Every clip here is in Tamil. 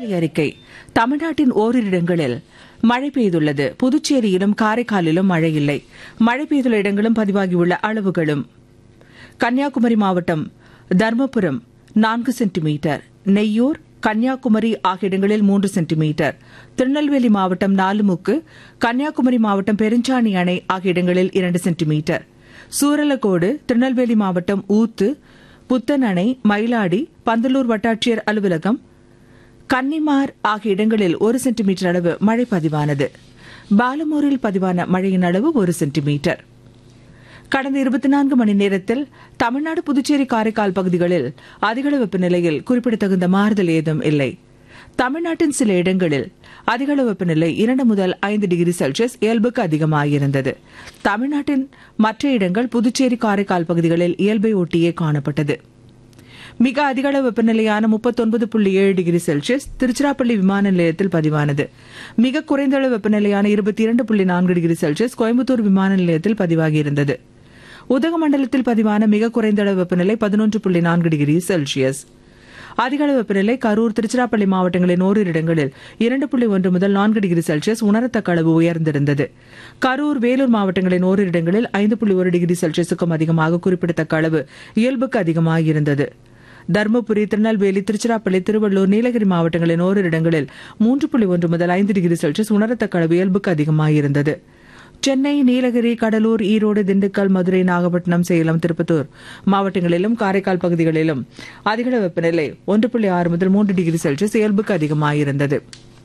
வானிலை அறிக்கை தமிழ்நாட்டின் ஓரிரு இடங்களில் மழை பெய்துள்ளது புதுச்சேரியிலும் காரைக்காலிலும் மழை இல்லை மழை பெய்துள்ள இடங்களும் பதிவாகியுள்ள அளவுகளும் கன்னியாகுமரி மாவட்டம் தர்மபுரம் நான்கு சென்டிமீட்டர் நெய்யூர் கன்னியாகுமரி ஆகிய இடங்களில் மூன்று சென்டிமீட்டர் திருநெல்வேலி மாவட்டம் நாலுமுக்கு கன்னியாகுமரி மாவட்டம் பெருஞ்சாணி அணை ஆகிய இடங்களில் இரண்டு சென்டிமீட்டர் சூரலக்கோடு திருநெல்வேலி மாவட்டம் ஊத்து புத்தன் அணை மயிலாடி பந்தலூர் வட்டாட்சியர் அலுவலகம் கன்னிமார் ஆகிய இடங்களில் ஒரு சென்டிமீட்டர் அளவு மழை பதிவானது பாலமூரில் பதிவான மழையின் அளவு ஒரு சென்டிமீட்டர் கடந்த இருபத்தி நான்கு மணி நேரத்தில் தமிழ்நாடு புதுச்சேரி காரைக்கால் பகுதிகளில் அதிகளவு வெப்பநிலையில் குறிப்பிடத்தகுந்த மாறுதல் ஏதும் இல்லை தமிழ்நாட்டின் சில இடங்களில் அதிகளவு வெப்பநிலை இரண்டு முதல் ஐந்து டிகிரி செல்சியஸ் இயல்புக்கு அதிகமாகியிருந்தது தமிழ்நாட்டின் மற்ற இடங்கள் புதுச்சேரி காரைக்கால் பகுதிகளில் இயல்பை ஒட்டியே காணப்பட்டது மிக அதிகளவு வெப்பநிலையான முப்பத்தொன்பது புள்ளி ஏழு டிகிரி செல்சியஸ் திருச்சிராப்பள்ளி விமான நிலையத்தில் பதிவானது மிக குறைந்த அளவு வெப்பநிலையான இருபத்தி இரண்டு புள்ளி நான்கு டிகிரி செல்சியஸ் கோயம்புத்தூர் விமான நிலையத்தில் பதிவாகியிருந்தது உதகமண்டலத்தில் பதிவான மிக குறைந்த அளவு வெப்பநிலை பதினொன்று புள்ளி நான்கு டிகிரி செல்சியஸ் அதிகளவு வெப்பநிலை கரூர் திருச்சிராப்பள்ளி மாவட்டங்களின் ஓரிரு இடங்களில் இரண்டு புள்ளி ஒன்று முதல் நான்கு டிகிரி செல்சியஸ் உணரத்தக்க அளவு உயர்ந்திருந்தது கரூர் வேலூர் மாவட்டங்களின் ஓரிரு இடங்களில் ஐந்து புள்ளி ஒரு டிகிரி செல்சியஸுக்கும் அதிகமாக குறிப்பிடத்தக்க அளவு இயல்புக்கு அதிகமாகியிருந்தது தருமபுரி திருநெல்வேலி திருச்சிராப்பள்ளி திருவள்ளூர் நீலகிரி மாவட்டங்களின் ஓரிரு இடங்களில் மூன்று புள்ளி ஒன்று முதல் ஐந்து டிகிரி செல்சியஸ் உணரத்தக்க அளவு இயல்புக்கு அதிகமாகியிருந்தது சென்னை நீலகிரி கடலூர் ஈரோடு திண்டுக்கல் மதுரை நாகப்பட்டினம் சேலம் திருப்பத்தூர் மாவட்டங்களிலும் காரைக்கால் பகுதிகளிலும் அதிகள வெப்பநிலை ஒன்று புள்ளி ஆறு முதல் மூன்று டிகிரி செல்சியஸ் இயல்புக்கு அதிகமாகியிருந்தது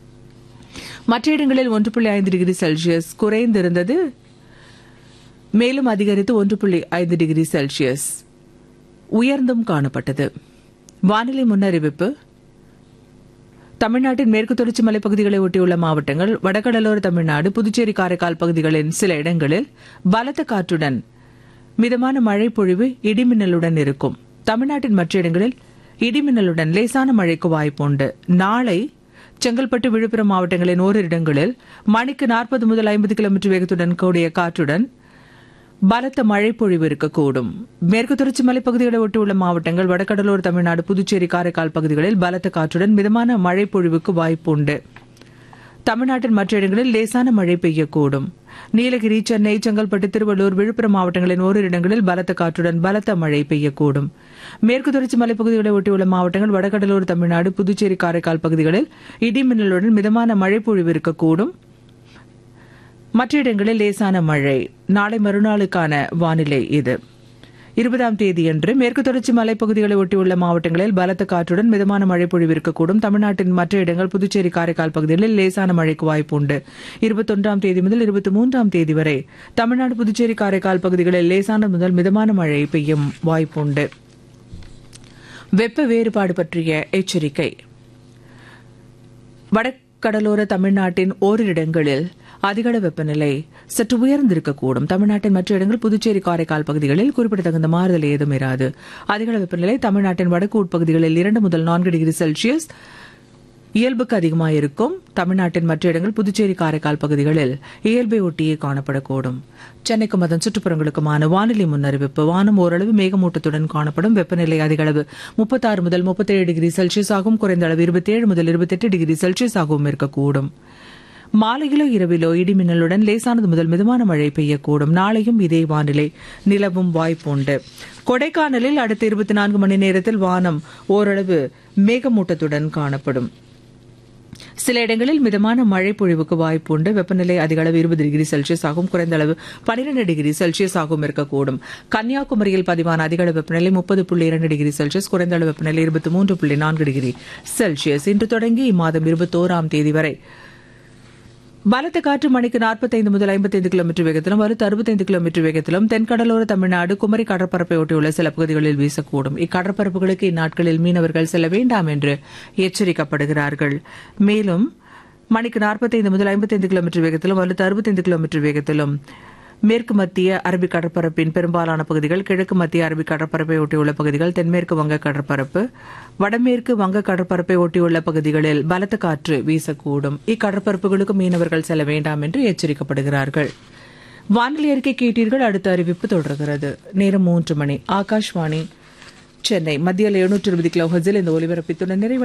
மற்ற இடங்களில் ஒன்று புள்ளி ஐந்து டிகிரி செல்சியஸ் குறைந்திருந்தது மேலும் அதிகரித்து ஒன்று புள்ளி ஐந்து டிகிரி செல்சியஸ் உயர்ந்தும் காணப்பட்டது வானிலை முன்னறிவிப்பு தமிழ்நாட்டின் மேற்கு தொடர்ச்சி மலைப்பகுதிகளை ஒட்டியுள்ள மாவட்டங்கள் வடகடலோர தமிழ்நாடு புதுச்சேரி காரைக்கால் பகுதிகளின் சில இடங்களில் பலத்த காற்றுடன் மிதமான மழை பொழிவு இடிமின்னலுடன் இருக்கும் தமிழ்நாட்டின் மற்ற இடங்களில் இடிமின்னலுடன் லேசான மழைக்கு வாய்ப்புண்டு நாளை செங்கல்பட்டு விழுப்புரம் மாவட்டங்களின் ஓரிரு இடங்களில் மணிக்கு நாற்பது முதல் ஐம்பது கிலோமீட்டர் வேகத்துடன் கூடிய காற்றுடன் பலத்த மழை பொழிவு இருக்கக்கூடும் மேற்கு தொடர்ச்சி மலைப்பகுதிகளை ஒட்டியுள்ள மாவட்டங்கள் வடகடலோர தமிழ்நாடு புதுச்சேரி காரைக்கால் பகுதிகளில் பலத்த காற்றுடன் மிதமான மழை பொழிவுக்கு வாய்ப்புண்டு தமிழ்நாட்டின் மற்ற இடங்களில் லேசான மழை பெய்யக்கூடும் நீலகிரி சென்னை செங்கல்பட்டு திருவள்ளூர் விழுப்புரம் மாவட்டங்களின் ஓரிரு இடங்களில் பலத்த காற்றுடன் பலத்த மழை பெய்யக்கூடும் மேற்கு தொடர்ச்சி மலைப்பகுதிகளை ஒட்டியுள்ள மாவட்டங்கள் வடகடலோர தமிழ்நாடு புதுச்சேரி காரைக்கால் பகுதிகளில் இடிமின்னலுடன் மிதமான மழை பொழிவு இருக்கக்கூடும் மற்ற இடங்களில் லேசான மழை நாளை மறுநாளுக்கான வானிலை இது இருபதாம் தேதியன்று மேற்கு தொடர்ச்சி மலைப்பகுதிகளை ஒட்டியுள்ள மாவட்டங்களில் பலத்த காற்றுடன் மிதமான மழை பொழிவு இருக்கக்கூடும் தமிழ்நாட்டின் மற்ற இடங்கள் புதுச்சேரி காரைக்கால் பகுதிகளில் லேசான மழைக்கு வாய்ப்புண்டு இருபத்தொன்றாம் தேதி முதல் இருபத்தி மூன்றாம் தேதி வரை தமிழ்நாடு புதுச்சேரி காரைக்கால் பகுதிகளில் லேசான முதல் மிதமான மழை பெய்யும் வாய்ப்புண்டு வெப்ப வேறுபாடு பற்றிய எச்சரிக்கை வடகடலோர தமிழ்நாட்டின் ஓரிரு இடங்களில் அதிகள வெப்பநிலை சற்று உயர்ந்திருக்கக்கூடும் தமிழ்நாட்டின் மற்ற இடங்கள் புதுச்சேரி காரைக்கால் பகுதிகளில் குறிப்பிடத்தகுந்த மாறுதல் ஏதும் இராது அதிகள வெப்பநிலை தமிழ்நாட்டின் வடக்கு உட்பகுதிகளில் இரண்டு முதல் நான்கு டிகிரி செல்சியஸ் இயல்புக்கு அதிகமாயிருக்கும் தமிழ்நாட்டின் மற்ற இடங்கள் புதுச்சேரி காரைக்கால் பகுதிகளில் இயல்பை ஒட்டியே காணப்படக்கூடும் சென்னைக்கும் அதன் சுற்றுப்புறங்களுக்குமான வானிலை முன்னறிவிப்பு வானம் ஓரளவு மேகமூட்டத்துடன் காணப்படும் வெப்பநிலை அதிகளவு முப்பத்தாறு முதல் முப்பத்தேழு டிகிரி செல்சியஸ் ஆகும் குறைந்த அளவு இருபத்தேழு முதல் இருபத்தெட்டு டிகிரி செல்சியஸ் ஆகவும் இருக்கக்கூடும் மாலையிலோ இரவிலோ இடிமின்னலுடன் லேசானது முதல் மிதமான மழை பெய்யக்கூடும் நாளையும் இதே வானிலை நிலவும் வாய்ப்புண்டு கொடைக்கானலில் அடுத்த இருபத்தி நான்கு மணி நேரத்தில் வானம் ஓரளவு மேகமூட்டத்துடன் காணப்படும் சில இடங்களில் மிதமான மழை பொழிவுக்கு வாய்ப்புண்டு வெப்பநிலை அதிக அளவு இருபது டிகிரி செல்சியஸ் ஆகும் குறைந்த அளவு பனிரெண்டு டிகிரி செல்சியஸ் ஆகவும் இருக்கக்கூடும் கன்னியாகுமரியில் பதிவான அதிக அளவு வெப்பநிலை முப்பது புள்ளி இரண்டு டிகிரி செல்சியஸ் குறைந்த அளவு வெப்பநிலை இருபத்தி மூன்று புள்ளி நான்கு டிகிரி செல்சியஸ் இன்று தொடங்கி இம்மாதம் இருபத்தோராம் தேதி வரை பலத்த காற்று மணிக்கு நாற்பத்தைந்து முதல் ஐம்பத்தைந்து கிலோமீட்டர் வேகத்திலும் வலுத்து அறுபத்தைந்து கிலோமீட்டர் வேகத்திலும் தென்கடலோர தமிழ்நாடு குமரி கடற்பரப்பை ஒட்டியுள்ள சில பகுதிகளில் வீசக்கூடும் இக்கடற்பரப்புகளுக்கு இந்நாட்களில் மீனவர்கள் செல்ல வேண்டாம் என்று எச்சரிக்கப்படுகிறார்கள் மேலும் மணிக்கு நாற்பத்தைந்து முதல் ஐம்பத்தைந்து கிலோமீட்டர் வேகத்திலும் வலுத்து அறுபத்தைந்து கிலோமீட்டர் வேகத்திலும் மேற்கு மத்திய அரபிக் கடற்பரப்பின் பெரும்பாலான பகுதிகள் கிழக்கு மத்திய அரபிக் கடற்பரப்பை ஒட்டியுள்ள பகுதிகள் தென்மேற்கு வங்க கடற்பரப்பு வடமேற்கு வங்க கடற்பரப்பை ஒட்டியுள்ள பகுதிகளில் பலத்த காற்று வீசக்கூடும் இக்கடற்பரப்புகளுக்கு மீனவர்கள் செல்ல வேண்டாம் என்று எச்சரிக்கப்படுகிறார்கள் வானிலை அறிக்கை கேட்டீர்கள் அடுத்த அறிவிப்பு தொடர்கிறது நேரம் மூன்று மணி ஆகாஷ்வாணி சென்னை மத்தியில் எழுநூற்று இருபது கிலோ ஹர்ஸில் இந்த ஒலிபரப்பித்துடன் நிறைவு